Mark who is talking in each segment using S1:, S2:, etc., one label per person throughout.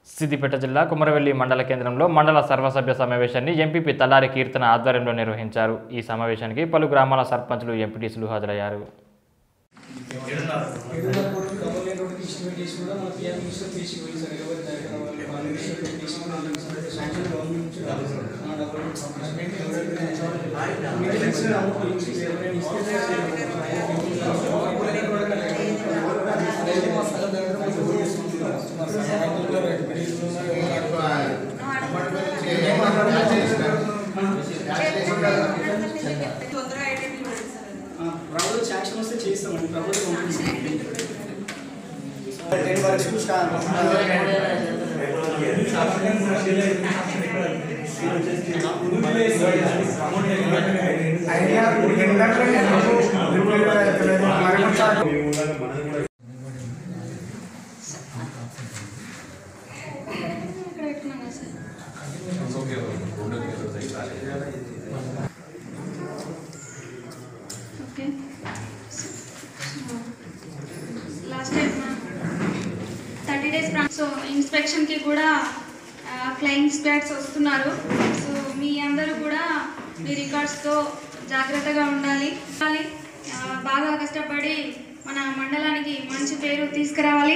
S1: సిద్దిపేట జిల్లా కుమరవెల్లి మండల కేంద్రంలో మండల సర్వసభ్య సమావేశాన్ని ఎంపీపీ తల్లారి కీర్తన ఆధ్వర్యంలో నిర్వహించారు ఈ సమావేశానికి పలు గ్రామాల సర్పంచులు ఎంపీటీసీలు హాజరయ్యారు
S2: ఏదైనా కూడా గవర్నమెంట్ ఒకటి ఇష్టం చేసి కూడా మన పిఎం ఇష్టం తీసి పోయి సార్ ఎవరి దగ్గర వాళ్ళు వాళ్ళు ఇష్టం తీసి కూడా వాళ్ళకి సార్ శాంక్షన్ గవర్నమెంట్ నుంచి రాదు సార్ ఆ డబ్బులు ఎవరైనా మీటింగ్స్ అమౌంట్ ఇచ్చి ఎవరైనా ఇస్తే మా స్థలం దగ్గర కొంచెం ఊరు చేసుకుంటున్నారు. మా సాయంత్రంలో రైతు పెళ్ళిళ్ళు ఉన్నారు.
S3: తొందరగా అయ్యేటట్టు చూడండి సార్ అది.
S2: ఆ, ప్రభుత్వం శాంక్షన్ వస్తే చేస్తామండి ప్రభుత్వం పంపిస్తుంది. టెన్ వరకు స్టార్ట్
S3: ఇక్కడ పెట్టుకున్నాం కదా sir okay last time thirty days so ఇన్స్పెక్షన్కి కూడా ఫ్లయింగ్ స్క్వాడ్స్ వస్తున్నారు సో మీ అందరూ కూడా మీ రికార్డ్స్తో జాగ్రత్తగా ఉండాలి ఉండాలి. ఆ, బాగా కష్టపడి మన మండలానికి మంచి పేరు తీసుకురావాలి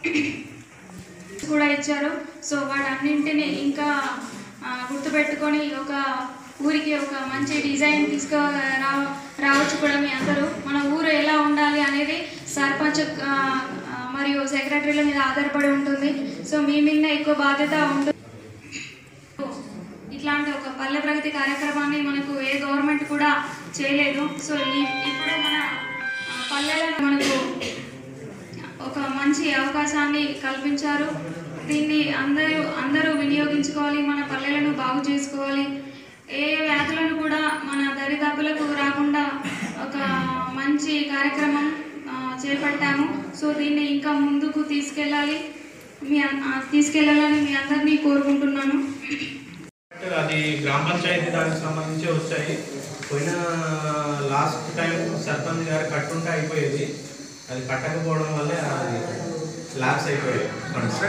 S3: కూడా ఇచ్చారు సో వాటన్నింటిని ఇంకా ఆ, గుర్తుపెట్టుకొని ఒక ఊరికి ఒక మంచి డిజైన్ తీసుకు రా రావచ్చు కూడా మీ అందరూ మన ఊరు ఎలా ఉండాలి అనేది సర్పంచ్ ఆ, ఆ, మరియు సెక్రటరీల మీద ఆధారపడి ఉంటుంది సో మీ మీద ఎక్కువ బాధ్యత ఉంటుంది ఇట్లాంటి ఒక పల్లె ప్రగతి కార్యక్రమాన్ని మనకు ఏ గవర్నమెంట్ కూడా చేయలేదు సో ఈ- ఇప్పుడు మన ఆ, పల్లెలను మనకు ఒక మంచి అవకాశాన్ని కల్పించారు దీన్ని అందరూ అందరూ వినియోగించుకోవాలి మన పల్లెలను బాగు చేసుకోవాలి ఏ వ్యాధులను కూడా మన దరిదాపులకు రాకుండా ఒక మంచి కార్యక్రమం ఆ, చేపట్టాము సో దీన్ని ఇంకా ముందుకు తీసుకెళ్ళాలి మీ అన్- ఆ, తీసుకెళ్ళాలని మీ అందరినీ కోరుకుంటున్నాను
S4: అది గ్రామ పంచాయతీ దానికి సంబంధించి వచ్చాయి పోయిన లాస్ట్ టైం సర్పంచ్ గారు కట్టుంటే అయిపోయేది అది కట్టకపోవడం వల్లే అది ల్యాబ్స్ అయిపోయాయి ఫండ్స్.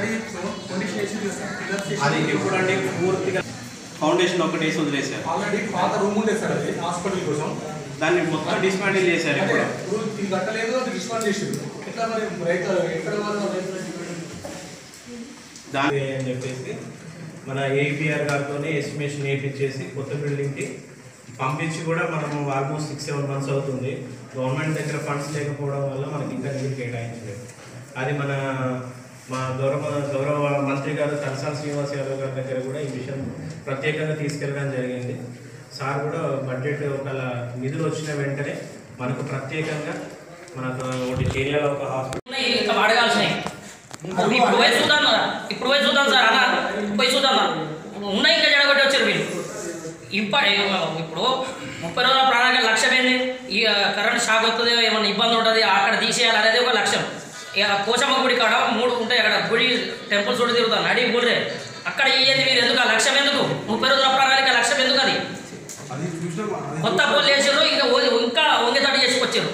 S4: అది ఎప్పుడంటే పూర్తిగా ఫౌండేషన్ ఒకటి వేసి వదిలేశారు
S5: ఆల్రెడీ పాత రూమ్ ఉండే సార్ అది హాస్పిటల్ కోసం
S4: దాన్ని మొత్తం డిస్మాండిల్ చేశారు
S5: అంటే
S4: ఇప్పుడు
S5: ఇప్పుడు ఇది కట్టలేదు అది డిస్మాండ్ చేసింది ఎట్లా మరి రైతు ఎక్కడ వాళ్ళు రైతులు
S4: దాని అని చెప్పేసి మన ఏపీఆర్ గారితో ఎస్టిమేషన్ వేయించేసి కొత్త బిల్డింగ్కి పంపించి కూడా మనము ఆల్మోస్ట్ సిక్స్ సెవెన్ మంత్స్ అవుతుంది గవర్నమెంట్ దగ్గర ఫండ్స్ లేకపోవడం వల్ల మనకి ఇంకా నిధులు కేటాయించలేదు అది మన మా గౌరవ గౌరవ మంత్రి గారు తలసాని శ్రీనివాస్ యాదవ్ గారి దగ్గర కూడా ఈ విషయం ప్రత్యేకంగా తీసుకెళ్ళడం జరిగింది సార్ కూడా బడ్జెట్ ఒక నిధులు వచ్చిన వెంటనే మనకు ప్రత్యేకంగా మనకు ఒకటి ఏరియాలో ఒక హాస్పిటల్
S6: ఉన్నాయి, ఇంకా వాడగాల్సినవి ఇప్పుడు పోయి చూద్దాం కదా. ఇప్పుడు పోయి చూద్దాం సార్ అన్న పోయి చూద్దాం రా. ఉన్నాయి ఇంకా జడగొట్టి వచ్చారు మీరు ఇప్పటి ఇప్పుడు ముప్పై రోజుల ప్రాణానికి లక్ష్యం ఏంది ఈ కరెంట్ షాక్ వస్తుంది ఏమైనా ఇబ్బంది ఉంటుంది అక్కడ తీసేయాలి అనేది ఒక లక్ష్యం ఇక పోచమ్మ గుడి కాడ మూడు ఉంటాయి అక్కడ గుడి టెంపుల్ చూడు తిరుగుతాను అడిగి గుడిరే అక్కడ ఇయ్యేది మీరు ఎందుకు ఆ లక్ష్యం ఎందుకు ముప్పై రోజుల ప్రణాళిక లక్ష్యం ఎందుకు అది
S5: అది చూసినా
S6: కొత్త పోలు వేసారు ఇంకా ఓ- ఇంకా వంగేతాడు చేసుకొచ్చారు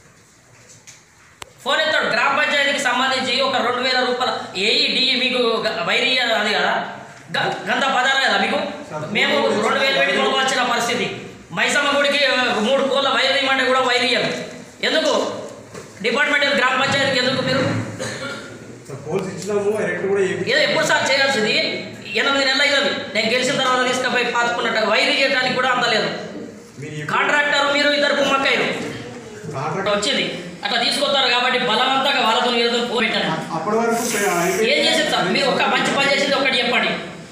S6: ఫోన్ ఎత్తాడు గ్రామ పంచాయతీకి సంబంధించి ఒక రెండు వేల రూపాయల ఏఈ డిఈ మీకు గ- వైరీ అది కదా గ- గంత పదాలు కదా మీకు మేము రెండు వేలు పెట్టి కొనుక్కోవాల్సిన పరిస్థితి మైసమ్మ గుడికి ఆ, మూడు కోళ్ళ వైర్ ఇవ్వమంటే కూడా వైర్ ఇయ్యాలి ఎందుకు డిపార్ట్మెంట్ గ్రామ పంచాయతీకి ఎందుకు మీరు
S5: పోల్స్ ఇచ్చినాము ఎరెక్ట్ కూడా ఏమి
S6: ఏదో ఎప్పుడు సార్ చేయాల్సింది ఎనిమిది నెలలు అయింది నేను గెలిచిన తర్వాత తీసుకుపోయి పాతుకున్నట్టు వైర్ చేయడానికి కూడా అంత లేదు
S5: మీరు
S6: కాంట్రాక్టర్ మీరు ఇద్దరు కుమ్మక్కయ్యారు
S5: కాంట్రాక్ట్
S6: వచ్చింది అట్లా తీసుకొస్తారు కాబట్టి బలవంతంగా వాళ్ళతో వీళ్ళతో పోయిట్టాను
S5: అప్పటి వరకు
S6: ఏం చేసింది సార్ మీరు ఒక మంచి పని చేసింది ఒకటి చెప్పండి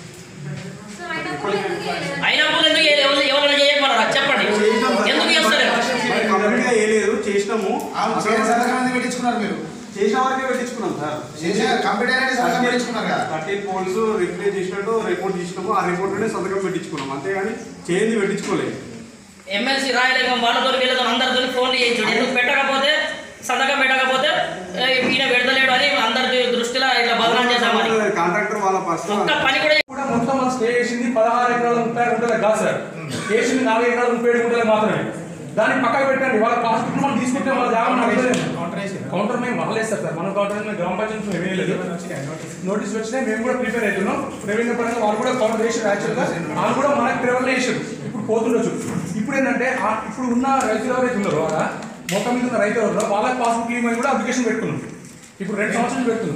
S6: అయినప్పుడు ఎందుకు ఏ- ఎవరు- ఎవరైనా చేయమన్నారా చెప్పండి ఎందుకు చేస్తారు
S5: కంప్లీట్ గా వేయలేదు చేసినాము
S7: పెట్టించుకున్నారు మీరు
S5: చేసిన వరకే పెట్టించుకున్నాం సార్
S7: కంప్యూటర్ అనేది సంతకం పెట్టించుకున్నారు కదా
S5: థర్టీన్ పోల్స్ రిప్లేస్ చేసినట్టు రిపోర్ట్ చేసినాము ఆ రిపోర్ట్ లోనే సంతకం పెట్టించుకున్నాం అంతేగాని చేయింది పెట్టించుకోలేదు
S6: ఎమ్మెల్సీ రాయలేకం వాళ్ళతో వీళ్ళతో అందరితో ఫోన్ చేయించాడు ఎందుకు పెట్టకపోతే సంతకం పెట్టకపోతే ఏ, ఈయన పెడతలేడు అని అందరి దృష్టిలో ఇట్లా బదనాం చేద్దామని
S5: కాంట్రాక్టర్ వాళ్ళ
S6: ఒక్క
S5: పర్సనల్
S6: పని కూడా
S8: కూడా మొత్తం మనం స్టే చేసింది పదహారు ఎకరాల ముప్పై ఆరు గుంటలకు కాదు సార్ చేసింది నాలుగు ఎకరాల ముప్పై ఏడు గుంటలకు మాత్రమే దాన్ని పక్కకు పెట్టండి వాళ్ళ పాస్బుక్ మనం తీసుకుంటే వాళ్ళ జాగా మనం అడగలేము. కౌంటర్ మేము వాళ్ళు వేస్తారు సార్ మన కౌంటర్ మేము గ్రామ పంచాయతీ మేము వేయలేదు నోటీస్ వచ్చినాయి మేము కూడా ప్రిపేర్ అవుతున్నాం రెవెన్యూ పరంగా వాళ్ళు కూడా కౌంటర్ వేసారు యాక్చువల్గా వాళ్ళు కూడా మనకి ప్రివర్ వేసారు ఇప్పుడు పోతుండొచ్చు ఇప్పుడు ఏంటంటే ఆ ఇప్పుడు ఉన్న రైతులు ఎవరైతే ఉన్నారో అక్కడ మొక్క మీద ఉన్న రైతులు ఎవరో వాళ్ళకి పాస్బుక్ ఇవ్వమని కూడా అప్లికేషన్ పెట్టుకున్నాం ఇప్పుడు రెండు సంవత్సరాలు పెడుతున్నాం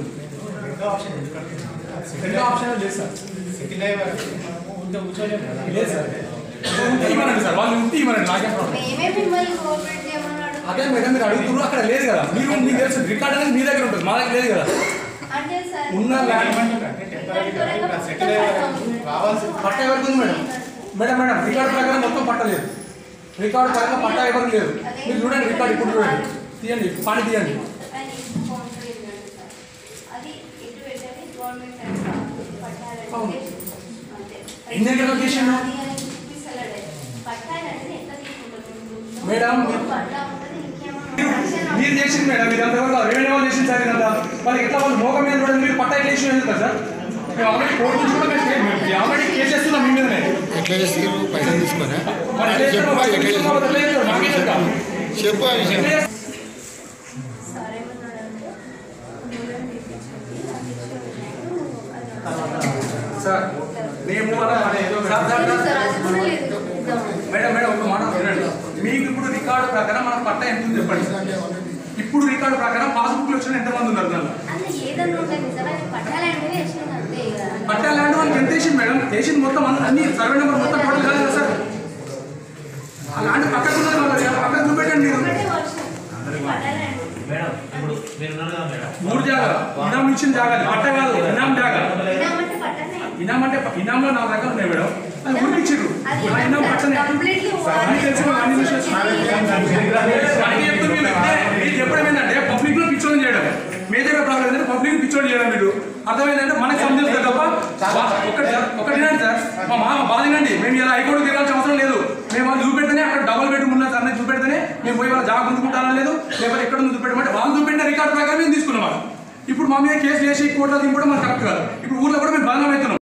S8: రెండో ఆప్షన్ లేదు సార్ లేదు సార్ ఉంటే ఇవ్వనండి సార్ వాళ్ళు ఉంటే ఇవ్వనండి నాకేం ప్రాబ్లం
S9: మేమే మిమ్మల్ని కోఆపరేట్ చేయమన్నాడు
S8: అదే మేడం మీరు అడుగుతున్నారు అక్కడ లేదు కదా మీరు మీకు తెలుసు రికార్డ్ అనేది మీ దగ్గర ఉంటుంది మా దగ్గర లేదు కదా
S9: అంటే సార్
S8: ఉన్న ల్యాండ్ పట్ట ఎవరికి ఉంది మేడం మేడం మేడం రికార్డ్ ప్రకారం మొత్తం పట్టలేదు రికార్డ్ ప్రకారం పట్ట ఎవరికి లేదు మీరు చూడండి రికార్డ్ ఇప్పుడు చూడండి తీయండి పని తీయండి
S9: అది ఎటు పెట్టాలి గవర్నమెంట్
S8: అవును.
S9: పట్టాలంటే
S8: ఎన్ని ఎకరాలు చేసిండు?
S9: పట్టాలంటే ఎంత తీసుకుంటారు
S8: మేడం,
S9: పట్టా ఉంటుంది
S8: మీరు
S9: ఇంకేమన్నా
S8: మీరు చేసింది మేడం మీరు అంతవరకు రెవెన్యూ వాళ్ళు చేసింది సార్ ఇదంతా వాళ్ళకి ఎట్లా వాళ్ళు మోగం మీద కూడా మీరు పట్ట ఎట్లా ఇష్యూ ఎందుకు సార్ మేము ఆల్రెడీ కోర్టు నుంచి కూడా మేము మేము ఆల్రెడీ కేసు చేస్తున్నాం మీ మీదనే
S10: ఎట్లా చేస్తారు పైసలు తీసుకొని
S8: మరి ఎట్లా చేస్తారు?
S10: చెప్పు,
S8: వాళ్ళు
S10: ఎట్లా
S8: తీసుకున్న వాళ్ళు ఎట్లా చేస్తారు? మాకేం తెలుసా?
S10: చెప్పు ఆ విషయం
S8: ఎట్లా చేస్తారు?
S9: సార్ ఏమన్నాడంటే దూరం తెప్పించండి అది
S8: సార్ మేము అలా సార్, సార్,
S9: లేదు
S8: సార్.
S9: సార్ అది కూడా లేదు
S8: మేడం మేడం ఒక మాట వినండి మీకు ఇప్పుడు రికార్డు ప్రకారం మన పట్ట ఎంత ఉంది చెప్పండి ఇప్పుడు రికార్డు ప్రకారం పాస్బుక్ లో వచ్చిన ఎంతమంది ఉన్నారు దానిలో
S9: అట్లా ఏదన్నా ఉంటుంది సార్ అది పట్టాలంటే వేసినాం అంతే ఇక.
S8: పట్ట ల్యాండ్ వాళ్ళకి ఎంత వేసింది మేడం వేసింది మొత్తం అన్ని- అన్ని సర్వే నెంబర్ మొత్తం టోటల్ కాదు కదా సార్ ఆ ల్యాండ్ పక్కకు ఉన్నది వాళ్ళది ఆ పక్కకు చూపెట్టండి మీరు
S9: ఒకటే వర్షం పట్టాలంటే
S4: మేడం ఇప్పుడు మీరు ఉన్నారు కదా మేడం
S8: మూడు జాగా ఇనాం ఇచ్చిన జాగా పట్ట కాదు ఇనాం జాగా
S9: వినామంటే పట్టనే
S8: ఇనాం అంటే ఇనాంలో నాలుగు రకాలు ఉన్నాయి మేడం అది ఊరికి ఇచ్చిర్రు
S9: అది
S8: ఆ ఇనాం పట్టనే
S9: కంప్లీట్లీ
S8: అన్ని తెలుసు అన్ని విషయాలు మనకి చెప్తుంది మీరు ఇప్పుడే మీరు చెప్పడం ఏంటంటే పబ్లిక్ లో పిచ్చోని చేయడం మేజర్ ప్రాబ్లం ఏంటంటే పబ్లిక్ పిచ్చోని చేయడం మీరు అర్థమైందంటే మనకి సంబంధించిన తప్ప వా- ఒకటి సార్ ఒకటి వినండి సార్ మా మామ బాధినండి మేము ఇలా హైకోర్టు తిరగాల్సిన అవసరం లేదు మేము వాళ్ళు చూపెడితేనే అక్కడ డబుల్ బెడ్రూమ్ ఉన్న సార్ అనేది చూపెడితేనే మేము పోయి వాళ్ళ జాబ్ గుంజుకుంటానా లేదు లేకపోతే ఎక్కడ ఉంది చూపెట్టమంటే వాళ్ళు చూపెట్టిన రికార్డు ప్రకారం మేము తీసుకున్నాం వాళ్ళు. ఇప్పుడు మా మీద కేసు వేసి కోర్టులో దింపడం మనకు కరెక్ట్ కాదు ఇప్పుడు ఊర్లో కూడా మేము బదనం అవుతున్నాం